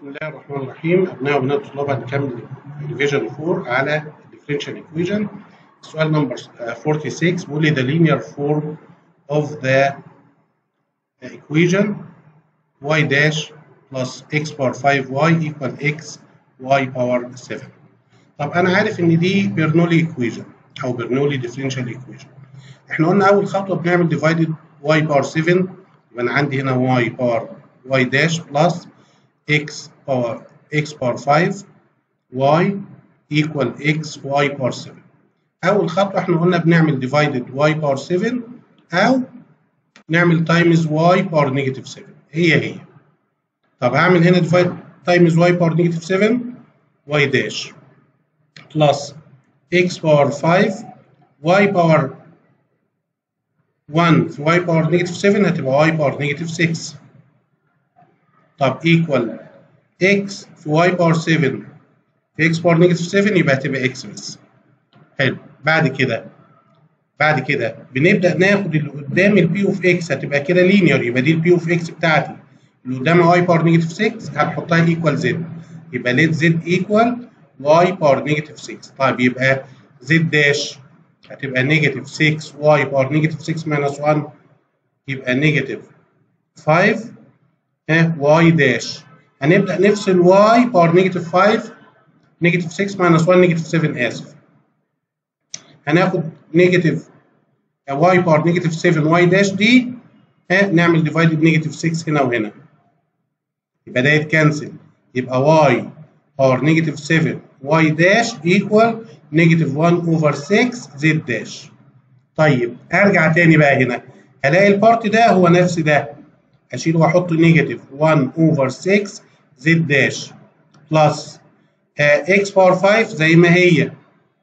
بسم الله الرحمن الرحيم أبناء وبنات الطلاب هنكمل ريفيجن 4 على differential equation سؤال نمبر 46 بيقول لي the linear form of the equation y dash plus x power 5y equal x y power 7 طب أنا عارف إن دي برنولي equation أو برنولي differential equation إحنا قلنا أول خطوة بنعمل divided y power 7 يبقى أنا عندي هنا y power y dash plus x power x power 5 y equal x y power 7 أول خطوة إحنا قلنا بنعمل divided y power 7 أو نعمل times y power negative 7 هي هي طب هعمل هنا divide times y power negative 7 y dash plus x power 5 y power 1 في y power negative 7 هتبقى y power negative 6 طب equal x في y باور 7 في x باور نيجاتيف 7 يبقى هتبقى x بس حلو بعد كده بعد كده بنبدا ناخد اللي قدام البي اوف اكس هتبقى كده لينير يبقى دي البي اوف اكس بتاعتي اللي قدامها y باور نيجاتيف 6 هنحطها ايكوال زد يبقى ليت زد ايكوال y باور نيجاتيف 6 طيب يبقى زد داش هتبقى نيجاتيف 6 y باور نيجاتيف 6 ماينس 1 يبقى نيجاتيف 5 ها y داش هنبدا نفصل y باور نيجاتيف 5 نيجاتيف 6 ماينس 1 نيجاتيف 7 اسف هناخد نيجاتيف y باور نيجاتيف 7 y داش دي ها نعمل ديفايدد نيجاتيف 6 هنا وهنا يبقى ده يتكنسل يبقى y باور نيجاتيف 7 y داش ايكوال نيجاتيف 1 اوفر 6 z داش طيب ارجع تاني بقى هنا هلاقي البارت ده هو نفس ده اشيله واحط نيجاتيف 1 اوفر 6 زد داش بلس اكس باور 5 زي ما هي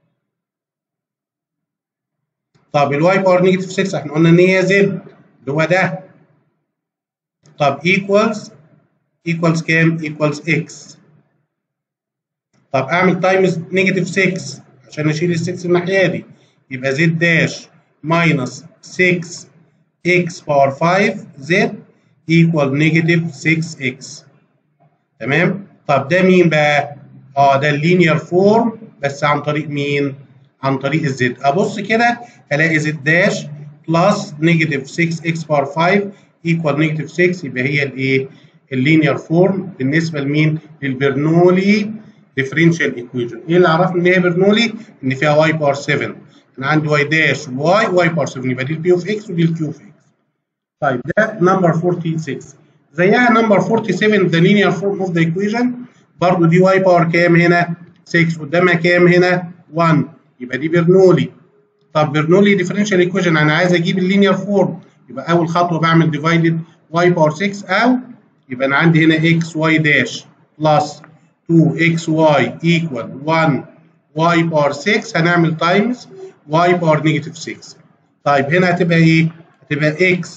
طب الواي باور نيجاتيف 6 احنا قلنا ان هي زد اللي هو ده طب ايكوالز ايكوالز كام؟ ايكوالز اكس طب اعمل تايمز نيجاتيف 6 عشان اشيل ال 6 الناحيه دي يبقى زد داش ماينس 6 اكس باور 5 زد equal negative 6x تمام طب ده مين بقى اه ده اللينير فورم بس عن طريق مين عن طريق الزد ابص كده هلاقي زد داش بلس نيجاتيف 6x باور 5 equal نيجاتيف 6 يبقى هي الايه اللينير فورم بالنسبه لمين للبرنولي ديفرنشال ايكويشن ايه اللي عرفني ان هي برنولي ان فيها واي باور 7 انا عندي واي داش واي واي باور 7 يبقى دي البي اوف اكس ودي الكيو اوف اكس طيب ده نمبر 46 زيها نمبر 47 the linear form of the equation برضو دي y باور كام هنا 6 قدامها كام هنا 1 يبقى دي برنولي طب برنولي ديفرنشال ايكويشن انا عايز اجيب اللينير فورم يبقى اول خطوه بعمل ديفايدد y باور 6 او يبقى انا عندي هنا x y داش بلس 2 x y equal 1 y باور 6 هنعمل تايمز y باور نيجاتيف 6 طيب هنا هتبقى ايه؟ هتبقى x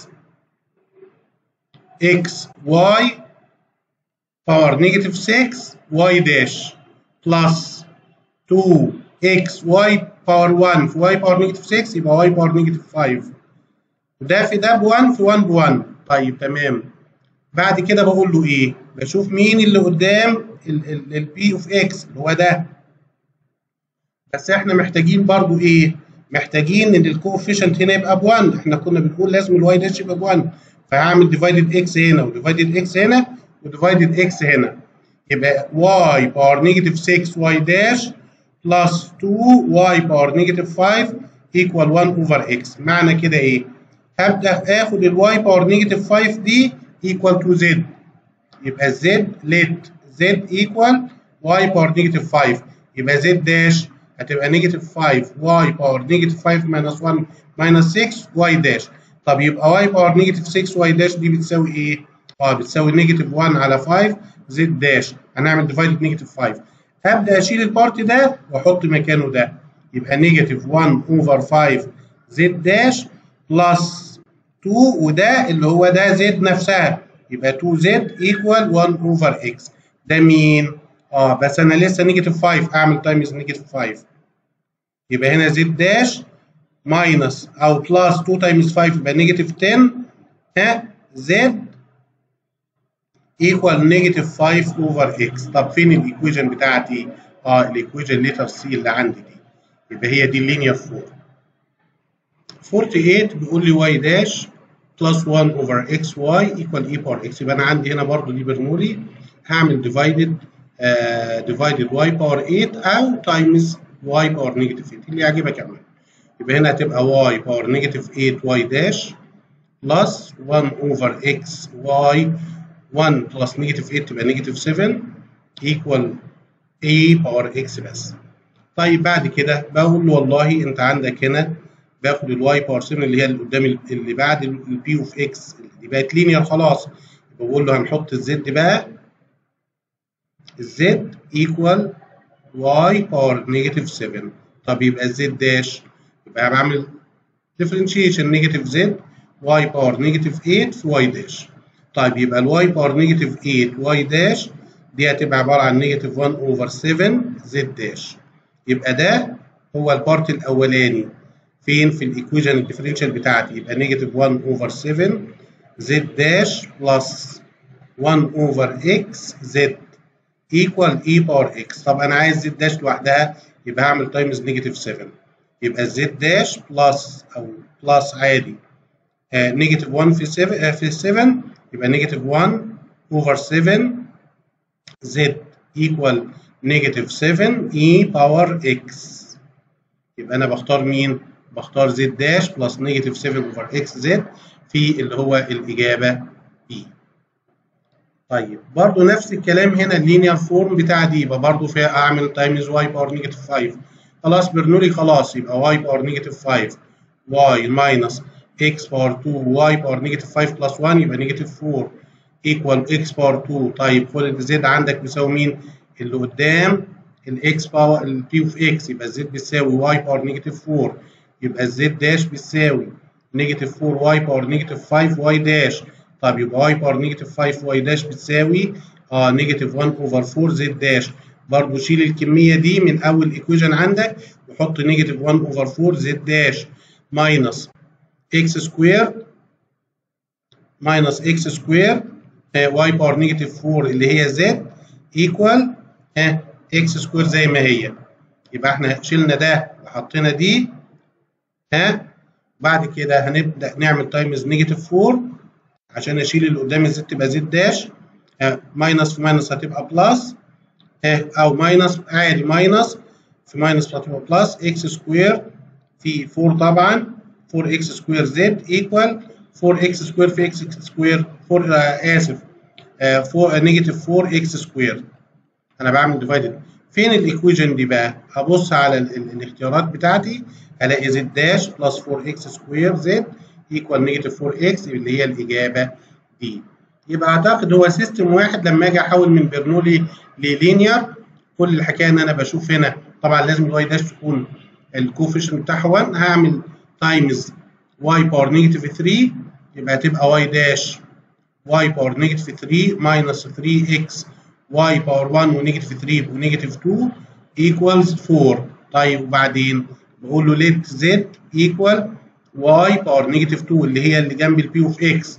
x y power negative 6 y dash plus 2 x y power 1 في y power negative 6 يبقى y power negative 5 وده في ده ب 1 في 1 ب 1 طيب تمام بعد كده بقول له ايه؟ بشوف مين اللي قدام البي اوف اكس اللي هو ده بس احنا محتاجين برضو ايه؟ محتاجين ان الكوفيشنت هنا يبقى ب 1 احنا كنا بنقول لازم الواي داش يبقى ب 1 فهعمل ديفايدد اكس هنا وديفايدد اكس هنا وديفايدد اكس هنا يبقى واي باور نيجاتيف 6 واي داش بلس 2 واي باور نيجاتيف 5 ايكوال 1 اوفر اكس معنى كده ايه؟ هبدا اخد الواي باور نيجاتيف 5 دي ايكوال تو زد يبقى زد ليت زد ايكوال واي باور نيجاتيف 5 يبقى زد داش هتبقى نيجاتيف 5 واي باور نيجاتيف 5 ماينس 1 ماينس 6 واي داش طب يبقى واي باور نيجاتيف 6 واي داش دي بتساوي ايه؟ اه بتساوي نيجاتيف 1 على 5 زد داش هنعمل ديفايدد نيجاتيف 5 هبدا اشيل البارت ده واحط مكانه ده يبقى نيجاتيف 1 اوفر 5 زد داش بلس 2 وده اللي هو ده زد نفسها يبقى 2 زد ايكوال 1 اوفر اكس ده مين؟ اه بس انا لسه نيجاتيف 5 اعمل تايمز نيجاتيف 5 يبقى هنا زد داش ماينس او بلس 2 تايمز 5 يبقى نيجاتيف 10 ها زد ايكوال نيجاتيف 5 اوفر اكس طب فين الايكويجن بتاعتي؟ اه الايكويجن ليتر سي اللي عندي دي يبقى هي دي اللينير فورم 48 بيقول لي واي داش بلس 1 اوفر اكس واي ايكوال اي بار اكس يبقى انا عندي هنا برضو دي برنولي هعمل ديفايدد ديفايدد واي باور 8 او تايمز واي باور نيجاتيف 8 اللي يعجبك اعمل يبقى هنا هتبقى واي باور نيجاتيف 8 واي داش بلس 1 اوفر اكس واي 1 بلس نيجاتيف 8 تبقى نيجاتيف 7 ايكوال اي باور اكس بس طيب بعد كده بقول له والله انت عندك هنا باخد الواي باور 7 اللي هي اللي قدام اللي بعد البي اوف اكس دي بقت لينير خلاص بقول له هنحط الزد بقى الزد ايكوال واي باور نيجاتيف 7 طب يبقى الزد داش يبقى بعمل ديفرنشيشن نيجاتيف زد واي باور نيجاتيف 8 في واي داش طيب يبقى الواي باور نيجاتيف 8 واي داش دي هتبقى عباره عن نيجاتيف 1 اوفر 7 زد داش يبقى ده هو البارت الاولاني فين في الايكويشن الديفرنشال بتاعتي يبقى نيجاتيف 1 اوفر 7 زد داش بلس 1 اوفر اكس زد ايكوال اي باور اكس طب انا عايز زد داش لوحدها يبقى هعمل تايمز نيجاتيف 7 يبقى زد داش بلس او بلس عادي نيجاتيف 1 في 7 في 7 يبقى نيجاتيف 1 اوفر 7 زد ايكوال نيجاتيف 7 اي باور اكس يبقى انا بختار مين؟ بختار زد داش بلس نيجاتيف 7 اوفر اكس زد في اللي هو الاجابه بي. طيب برضو نفس الكلام هنا اللينير فورم بتاع دي يبقى برضو فيها اعمل تايمز واي باور نيجاتيف 5 خلاص برنولي خلاص يبقى واي باور نيجاتيف 5 واي ماينس اكس باور 2 واي باور نيجاتيف 5 بلس 1 يبقى نيجاتيف 4 ايكوال اكس باور 2 طيب خد الزد عندك بيساوي مين؟ اللي قدام الاكس باور البي اوف اكس يبقى الزد بيساوي واي باور نيجاتيف 4 يبقى الزد داش بيساوي نيجاتيف 4 واي باور نيجاتيف 5 واي داش طب يبقى واي باور نيجاتيف 5 واي داش بتساوي اه نيجاتيف 1 اوفر 4 زد داش برضه شيل الكميه دي من اول ايكويشن عندك وحط نيجاتيف 1 اوفر 4 زد داش ماينس اكس سكوير ماينس اكس سكوير واي باور نيجاتيف 4 اللي هي زد ايكوال ها اكس سكوير زي ما هي يبقى احنا شلنا ده وحطينا دي ها بعد كده هنبدا نعمل تايمز نيجاتيف 4 عشان اشيل اللي قدام الزد تبقى زد داش ماينس في ماينس هتبقى بلس او ماينس عادي ماينس في ماينس هتبقى بلس اكس سكوير في 4 طبعا 4 اكس سكوير زد ايكوال 4 اكس سكوير في اكس سكوير 4 آه اسف 4 نيجاتيف 4 اكس سكوير انا بعمل ديفايدد فين الايكويشن دي بقى؟ هبص على ال ال الاختيارات بتاعتي هلاقي زد داش بلس 4 اكس سكوير زد ايكوال نيجاتيف 4 اكس اللي هي الاجابه دي. يبقى اعتقد هو سيستم واحد لما اجي احول من برنولي للينير كل الحكايه ان انا بشوف هنا طبعا لازم الواي داش تكون الكوفيشن بتاعها 1 هعمل تايمز واي باور نيجاتيف 3 يبقى هتبقى واي داش واي باور نيجاتيف 3 ماينس 3 اكس واي باور 1 ونيجاتيف 3 يبقوا نيجاتيف 2 ايكوالز 4 طيب وبعدين بقول له ليت زد ايكوال واي باور نيجاتيف 2 اللي هي اللي جنب البي اوف اكس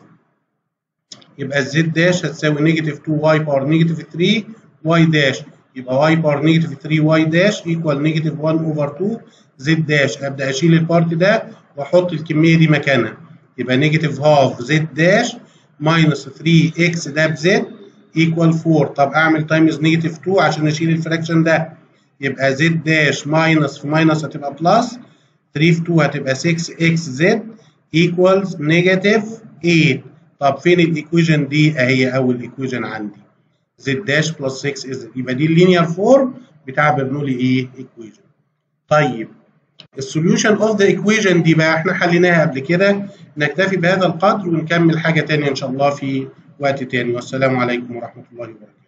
يبقى الزد داش هتساوي نيجاتيف 2 واي باور نيجاتيف 3 واي داش يبقى واي باور نيجاتيف 3 واي داش ايكوال نيجاتيف 1 اوفر 2 زد داش ابدا اشيل البارت ده واحط الكميه دي مكانها يبقى نيجاتيف هاف زد داش ماينس 3 اكس ده بزد ايكوال 4 طب اعمل تايمز نيجاتيف 2 عشان اشيل الفراكشن ده يبقى زد داش ماينس في ماينس هتبقى بلس 3 في 2 هتبقى 6 اكس زد ايكوالز نيجاتيف 8 طب فين الايكويشن دي اهي اول ايكويشن عندي زد داش بلس 6 از يبقى دي اللينير فورم بتاع برنولي ايه ايكويشن طيب السوليوشن اوف ذا ايكويشن دي بقى احنا حليناها قبل كده نكتفي بهذا القدر ونكمل حاجه ثانيه ان شاء الله في وقت تاني والسلام عليكم ورحمه الله وبركاته